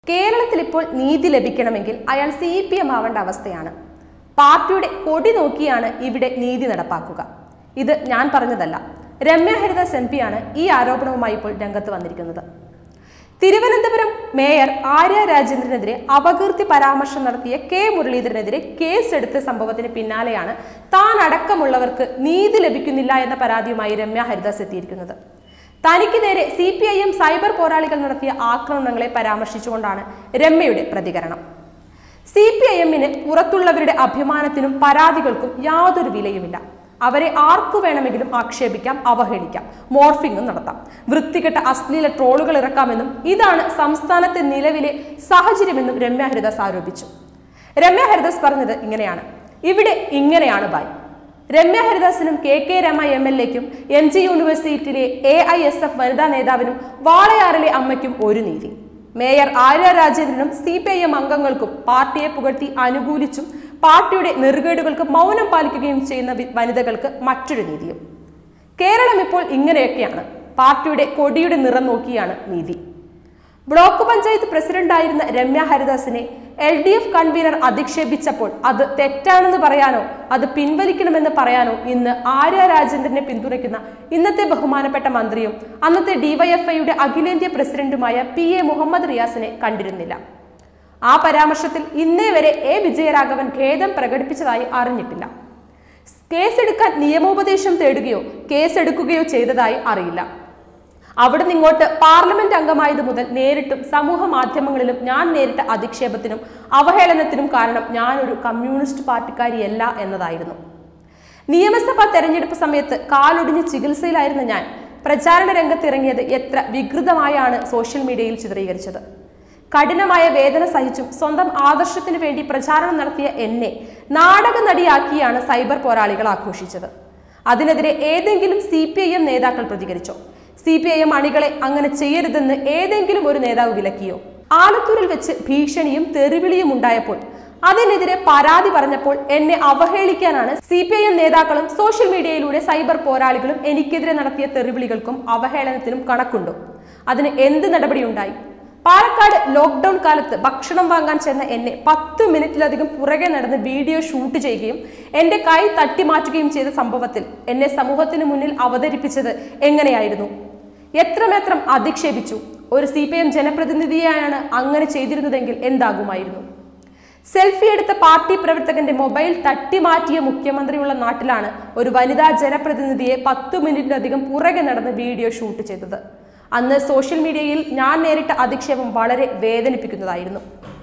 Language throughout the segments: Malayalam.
കേരളത്തിൽ ഇപ്പോൾ നീതി ലഭിക്കണമെങ്കിൽ അയാൾ സി പി എം ആവേണ്ട അവസ്ഥയാണ് പാർട്ടിയുടെ കൊടി നോക്കിയാണ് ഇവിടെ നീതി നടപ്പാക്കുക ഇത് ഞാൻ പറഞ്ഞതല്ല രമ്യ ഹരിദാസ് എം പിയാണ് ഈ ആരോപണവുമായി ഇപ്പോൾ രംഗത്ത് വന്നിരിക്കുന്നത് തിരുവനന്തപുരം മേയർ ആര്യ രാജേന്ദ്രനെതിരെ അപകീർത്തി പരാമർശം നടത്തിയ കെ മുരളീധരനെതിരെ കേസെടുത്ത സംഭവത്തിന് പിന്നാലെയാണ് താൻ അടക്കമുള്ളവർക്ക് നീതി ലഭിക്കുന്നില്ല എന്ന പരാതിയുമായി രമ്യ ഹരിദാസ് എത്തിയിരിക്കുന്നത് തനിക്ക് നേരെ C P I M cyber പോരാളികൾ നടത്തിയ ആക്രമണങ്ങളെ പരാമർശിച്ചുകൊണ്ടാണ് രമ്യയുടെ പ്രതികരണം സി പി ഐ എമ്മിന് പുറത്തുള്ളവരുടെ അഭിമാനത്തിനും പരാതികൾക്കും യാതൊരു വിലയുമില്ല അവരെ ആർക്കു വേണമെങ്കിലും ആക്ഷേപിക്കാം അവഹേളിക്കാം മോർഫിംഗും നടത്താം വൃത്തികെട്ട അശ്ലീല ട്രോളുകൾ ഇറക്കാമെന്നും ഇതാണ് സംസ്ഥാനത്തെ നിലവിലെ സാഹചര്യമെന്നും രമ്യ ഹരിദാസ് ആരോപിച്ചു രമ്യ ഹരിദാസ് പറഞ്ഞത് ഇങ്ങനെയാണ് ഇവിടെ ഇങ്ങനെയാണ് ബായ് രമ്യ ഹരിദാസിനും K K Rama M L എക്കും എം ജി യൂണിവേഴ്സിറ്റിയിലെ എ ഐ എസ് എഫ് വനിതാ നേതാവിനും വാളയാറിലെ അമ്മയ്ക്കും ഒരു നീതി മേയർ ആര്യ രാജേന്ദ്രനും സി പി ഐ എം അംഗങ്ങൾക്കും പാർട്ടിയെ പുകഴ്ത്തി അനുകൂലിച്ചും പാർട്ടിയുടെ നെറുകേടുകൾക്ക് മൗനം പാലിക്കുകയും ചെയ്യുന്ന വി- വനിതകൾക്ക് മറ്റൊരു നീതിയും കേരളം ഇപ്പോൾ ഇങ്ങനെയൊക്കെയാണ് പാർട്ടിയുടെ കൊടിയുടെ നിറം നോക്കിയാണ് നീതി ബ്ലോക്ക് പഞ്ചായത്ത് പ്രസിഡന്റായിരുന്ന രമ്യ ഹരിദാസിനെ എൽ ഡി എഫ് കൺവീനർ അധിക്ഷേപിച്ചപ്പോൾ അത് തെറ്റാണെന്ന് പറയാനോ അത് പിൻവലിക്കണമെന്ന് പറയാനോ ഇന്ന് ആര്യ രാജേന്ദ്രനെ പിന്തുണയ്ക്കുന്ന ഇന്നത്തെ ബഹുമാനപ്പെട്ട മന്ത്രിയും അന്നത്തെ ഡിവൈഎഫ്ഐയുടെ അഖിലേന്ത്യാ പ്രസിഡന്റുമായ പി എ മുഹമ്മദ് റിയാസിനെ കണ്ടിരുന്നില്ല ആ പരാമർശത്തിൽ ഇന്നേ വരെ എ വിജയരാഘവൻ ഖേദം പ്രകടിപ്പിച്ചതായി അറിഞ്ഞിട്ടില്ല കേസെടുക്കാൻ നിയമോപദേശം തേടുകയോ കേസെടുക്കുകയോ ചെയ്തതായി അറിയില്ല അവിടുന്ന് ഇങ്ങോട്ട് പാർലമെന്റ് അംഗമായത് മുതൽ നേരിട്ടും സമൂഹ മാധ്യമങ്ങളിലും ഞാൻ നേരിട്ട അധിക്ഷേപത്തിനും അവഹേളനത്തിനും കാരണം ഞാനൊരു കമ്മ്യൂണിസ്റ്റ് പാർട്ടിക്കാരിയല്ല എന്നതായിരുന്നു നിയമസഭാ തെരഞ്ഞെടുപ്പ് സമയത്ത് കാലൊടിഞ്ഞ് ചികിത്സയിലായിരുന്ന ഞാൻ പ്രചാരണ രംഗത്തിറങ്ങിയത് എത്ര വികൃതമായാണ് സോഷ്യൽ മീഡിയയിൽ ചിത്രീകരിച്ചത് കഠിനമായ വേദന സഹിച്ചും സ്വന്തം ആദർശത്തിനു വേണ്ടി പ്രചാരണം നടത്തിയ എന്നെ നാടക നടിയാക്കിയാണ് സൈബർ പോരാളികൾ ആഘോഷിച്ചത് അതിനെതിരെ ഏതെങ്കിലും സി പി ഐ എം നേതാക്കൾ പ്രതികരിച്ചോ സി പി ഐ എം അണികളെ അങ്ങനെ ചെയ്യരുതെന്ന് ഏതെങ്കിലും ഒരു നേതാവ് വിലക്കിയോ ആലത്തൂരിൽ വെച്ച് ഭീഷണിയും തെറിവിളിയും ഉണ്ടായപ്പോൾ അതിനെതിരെ പരാതി പറഞ്ഞപ്പോൾ എന്നെ അവഹേളിക്കാനാണ് സി പി ഐ എം നേതാക്കളും സോഷ്യൽ മീഡിയയിലൂടെ സൈബർ പോരാളികളും എനിക്കെതിരെ നടത്തിയ തെറിവിളികൾക്കും അവഹേളനത്തിനും കണക്കുണ്ടോ അതിന് എന്ത് നടപടിയുണ്ടായി പാലക്കാട് ലോക്ക്ഡൌൺ കാലത്ത് ഭക്ഷണം വാങ്ങാൻ ചെന്ന എന്നെ പത്ത് മിനിറ്റിലധികം പുറകെ നടന്ന് വീഡിയോ ഷൂട്ട് ചെയ്യുകയും എന്റെ കൈ തട്ടിമാറ്റുകയും ചെയ്ത സംഭവത്തിൽ എന്നെ സമൂഹത്തിന് മുന്നിൽ അവതരിപ്പിച്ചത് എങ്ങനെയായിരുന്നു എത്രമാത്രം അധിക്ഷേപിച്ചു ഒരു സി പി എം ജനപ്രതിനിധിയെയാണ് അങ്ങനെ ചെയ്തിരുന്നതെങ്കിൽ എന്താകുമായിരുന്നു സെൽഫി എടുത്ത പാർട്ടി പ്രവർത്തകന്റെ മൊബൈൽ തട്ടിമാറ്റിയ മുഖ്യമന്ത്രിയുള്ള നാട്ടിലാണ് ഒരു വനിതാ ജനപ്രതിനിധിയെ പത്തു മിനിറ്റിലധികം പുറകെ നടന്ന് വീഡിയോ ഷൂട്ട് ചെയ്തത് അന്ന് സോഷ്യൽ മീഡിയയിൽ ഞാൻ നേരിട്ട അധിക്ഷേപം വളരെ വേദനിപ്പിക്കുന്നതായിരുന്നു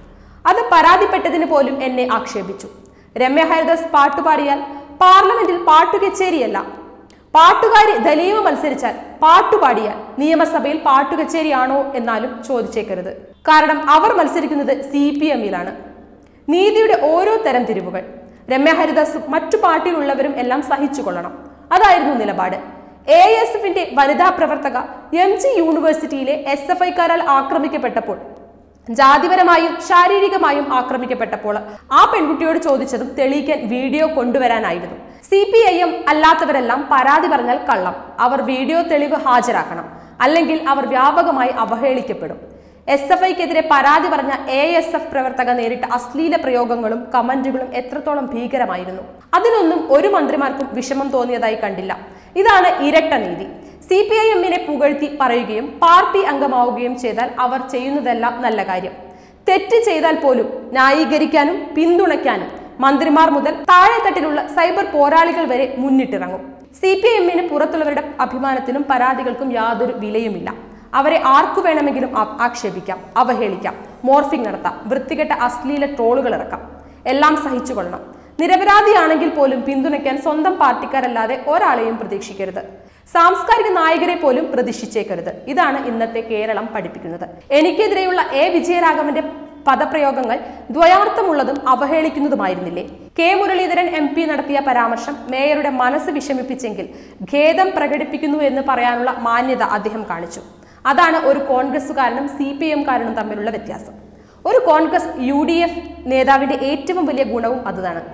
അത് പരാതിപ്പെട്ടതിന് പോലും എന്നെ ആക്ഷേപിച്ചു രമ്യ ഹരിദാസ് പാട്ടുപാടിയാൽ പാർലമെന്റിൽ പാട്ടുകച്ചേരിയല്ല പാട്ടുകാരി ദലീമ മത്സരിച്ചാൽ പാട്ടുപാടിയാൽ നിയമസഭയിൽ പാട്ടുകച്ചേരിയാണോ എന്നാലും ചോദിച്ചേക്കരുത് കാരണം അവർ മത്സരിക്കുന്നത് സി പി എമ്മിലാണ് നീതിയുടെ ഓരോ തരം തിരിവുകൾ രമ്യ ഹരിദാസും മറ്റു പാർട്ടിയിലുള്ളവരും എല്ലാം സഹിച്ചുകൊള്ളണം അതായിരുന്നു നിലപാട് എ എസ് എഫിന്റെ വനിതാ പ്രവർത്തക എം ജി യൂണിവേഴ്സിറ്റിയിലെ എസ് എഫ് ഐക്കാരാൽ ആക്രമിക്കപ്പെട്ടപ്പോൾ ജാതിപരമായും ശാരീരികമായും ആക്രമിക്കപ്പെട്ടപ്പോൾ ആ പെൺകുട്ടിയോട് ചോദിച്ചതും തെളിയിക്കാൻ വീഡിയോ കൊണ്ടുവരാനായിരുന്നു സി പി ഐ എം അല്ലാത്തവരെല്ലാം പരാതി പറഞ്ഞാൽ കള്ളം അവർ വീഡിയോ തെളിവ് ഹാജരാക്കണം അല്ലെങ്കിൽ അവർ വ്യാപകമായി അവഹേളിക്കപ്പെടും എസ് എഫ് ഐക്കെതിരെ പരാതി പറഞ്ഞ എ എസ് എഫ് പ്രവർത്തക നേരിട്ട അശ്ലീല പ്രയോഗങ്ങളും കമന്റുകളും എത്രത്തോളം ഭീകരമായിരുന്നു അതിനൊന്നും ഒരു മന്ത്രിമാർക്കും വിഷമം തോന്നിയതായി കണ്ടില്ല ഇതാണ് ഇരട്ട നീതി സി പി ഐ എമ്മിനെ പുകഴ്ത്തി പറയുകയും പാർട്ടി അംഗമാവുകയും ചെയ്താൽ അവർ ചെയ്യുന്നതെല്ലാം നല്ല കാര്യം തെറ്റ് ചെയ്താൽ പോലും ന്യായീകരിക്കാനും പിന്തുണയ്ക്കാനും മന്ത്രിമാർ മുതൽ താഴെത്തട്ടിലുള്ള സൈബർ പോരാളികൾ വരെ മുന്നിട്ടിറങ്ങും സി പി എമ്മിന് പുറത്തുള്ളവരുടെ അഭിമാനത്തിനും പരാതികൾക്കും യാതൊരു വിലയുമില്ല അവരെ ആർക്കു വേണമെങ്കിലും ആ- ആക്ഷേപിക്കാം അവഹേളിക്കാം മോർഫിംഗ് നടത്താം വൃത്തികെട്ട അശ്ലീല ട്രോളുകൾ ഇറക്കാം എല്ലാം സഹിച്ചുകൊള്ളണം നിരപരാധിയാണെങ്കിൽ പോലും പിന്തുണയ്ക്കാൻ സ്വന്തം പാർട്ടിക്കാരല്ലാതെ ഒരാളെയും പ്രതീക്ഷിക്കരുത് സാംസ്കാരിക നായകരെ പോലും പ്രതീക്ഷിച്ചേക്കരുത് ഇതാണ് ഇന്നത്തെ കേരളം പഠിപ്പിക്കുന്നത് എനിക്കെതിരെയുള്ള എ വിജയരാഘവന്റെ പദപ്രയോഗങ്ങൾ ദ്വയാർത്ഥമുള്ളതും അവഹേളിക്കുന്നതുമായിരുന്നില്ലേ കെ മുരളീധരൻ എം പി നടത്തിയ പരാമർശം മേയറുടെ മനസ്സ് വിഷമിപ്പിച്ചെങ്കിൽ ഖേദം പ്രകടിപ്പിക്കുന്നു എന്ന് പറയാനുള്ള മാന്യത അദ്ദേഹം കാണിച്ചു അതാണ് ഒരു കോൺഗ്രസുകാരനും സി പി എംകാരനും തമ്മിലുള്ള വ്യത്യാസം ഒരു കോൺഗ്രസ് യു ഡി എഫ് നേതാവിന്റെ ഏറ്റവും വലിയ ഗുണവും അതുതാണ്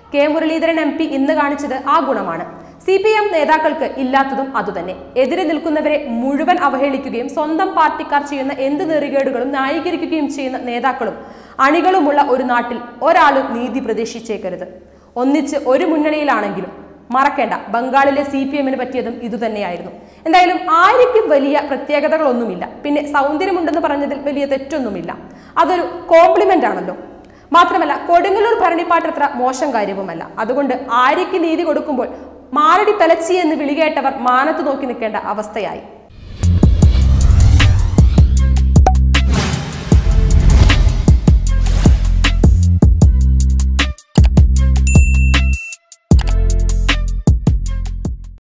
കെ മുരളീധരൻ എം പി ഇന്ന് കാണിച്ചത് ആ ഗുണമാണ് സി പി എം നേതാക്കൾക്ക് ഇല്ലാത്തതും അതുതന്നെ എതിരെ നിൽക്കുന്നവരെ മുഴുവൻ അവഹേളിക്കുകയും സ്വന്തം പാർട്ടിക്കാർ ചെയ്യുന്ന എന്ത് നെറികേടുകളും ന്യായീകരിക്കുകയും ചെയ്യുന്ന നേതാക്കളും അണികളുമുള്ള ഒരു നാട്ടിൽ ഒരാളും നീതി പ്രതീക്ഷിച്ചേക്കരുത് ഒന്നിച്ച് ഒരു മുന്നണിയിലാണെങ്കിലും മറക്കേണ്ട ബംഗാളിലെ സി പി എമ്മിന് പറ്റിയതും ഇതുതന്നെയായിരുന്നു എന്തായാലും ആര്യയ്ക്കും വലിയ പ്രത്യേകതകളൊന്നുമില്ല പിന്നെ സൗന്ദര്യമുണ്ടെന്ന് പറഞ്ഞതിൽ വലിയ തെറ്റൊന്നുമില്ല അതൊരു കോംപ്ലിമെന്റ് ആണല്ലോ മാത്രമല്ല കൊടുങ്ങല്ലൂർ ഭരണിപ്പാട്ടത്ര മോശം കാര്യവുമല്ല അതുകൊണ്ട് ആര്യയ്ക്ക് നീതി കൊടുക്കുമ്പോൾ മാരടി പെലച്ചി എന്ന് വിളികേട്ടവർ മാനത്ത് നോക്കി നിൽക്കേണ്ട അവസ്ഥയായി